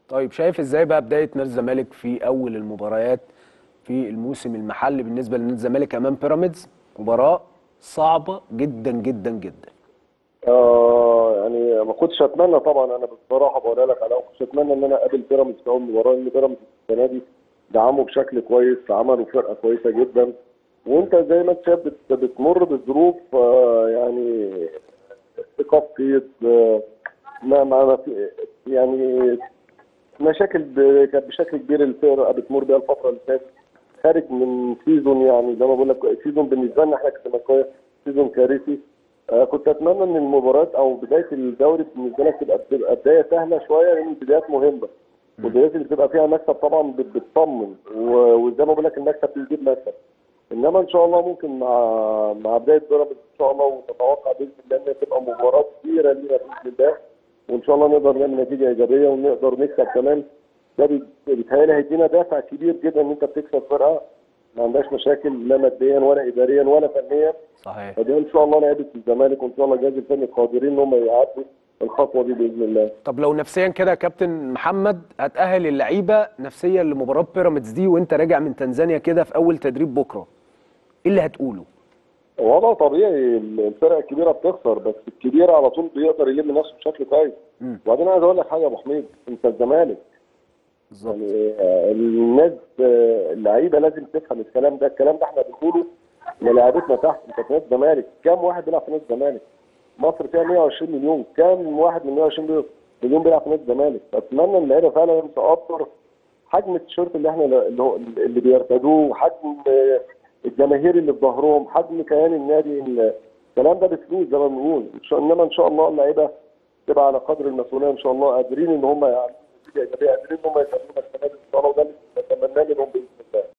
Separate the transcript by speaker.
Speaker 1: طيب شايف ازاي بقى بدايه نادي الزمالك في اول المباريات في الموسم المحلي بالنسبه لنادي الزمالك امام بيراميدز مباراه صعبه جدا جدا جدا
Speaker 2: آه يعني ما كنتش اتمنى طبعا انا بصراحه بقول لك انا ما كنتش اتمنى ان انا اقابل بيراميدز في اول مباراه لان بيراميدز السنه دي دعموا بشكل كويس عملوا فرقه كويسه جدا وانت زي ما انت شايف بت- بتمر بظروف آه يعني ايقاف قيد آه ما ما ما في يعني مشاكل ب- كانت بشكل كبير الفرقه بتمر بيها الفتره اللي فاتت خارج من سيزون يعني زي ما بقول لك سيزون بالنسبه لنا احنا كزملكاويه سيزون كارثي آه كنت اتمنى ان المباريات او بدايه الدوري بالنسبه لك تبقى تبقى بدايه سهله شويه لان البدايات مهمه والبدايات اللي بتبقى فيها مكسب طبعا بت- بتطمن و- وزي ما بقول لك المكسب بيجيب مكسب انما ان شاء الله ممكن مع مع بدايه بيراميدز ان شاء الله ونتوقع باذن الله ان تبقى مباراه كبيره لينا باذن الله وان شاء الله نقدر نعمل نتيجه ايجابيه ونقدر نكسب كمان ده بي- بيتهيألي هيدينا دافع كبير جدا ان انت بتكسب فرقه ما عندهاش مشاكل لا ماديا ولا اداريا ولا فنيا
Speaker 1: صحيح
Speaker 2: فده ان شاء الله لعيبه الزمالك وان شاء الله الجهاز الفني قادرين ان هم يعدوا الخطوه دي باذن الله
Speaker 1: طب لو نفسيا كده يا كابتن محمد هتأهل اللعيبه نفسيا لمباراه بيراميدز دي وانت راجع من تنزانيا كده في اول تدريب بكره ايه اللي هتقوله
Speaker 2: وضع طبيعي الفرق الكبيره بتخسر بس الكبير على طول بيقدر يلم نفسه بشكل كويس
Speaker 1: مم.
Speaker 2: وبعدين عايز اقول لك حاجه يا ابو حميد انت الزمالك
Speaker 1: بالظبط
Speaker 2: يعني آه، الناس آه، اللعيبه لازم تفهم الكلام ده الكلام ده احنا بنقوله للاعيبتنا تحت انت في نادي الزمالك كام واحد بيلعب في نادي الزمالك مصر فيها 120 مليون كام واحد من 120 مليون بيلعب في نادي الزمالك اتمنى ان اللعيبه فعلا تقدر حجم التيشيرت اللي احنا اللي, هو اللي بيرتدوه حجم آه، الجماهير اللي في ظهرهم حجم كيان النادي الكلام ده بفلوس زي ما بنقول إن شاء- انما ان شاء الله اللعيبه تبقى على قدر المسؤوليه ان شاء الله قادرين ان هم يعني قادرين ان هم يساعدونا السنه دي ان شاء الله وده اللي نتمناه منهم باذن الله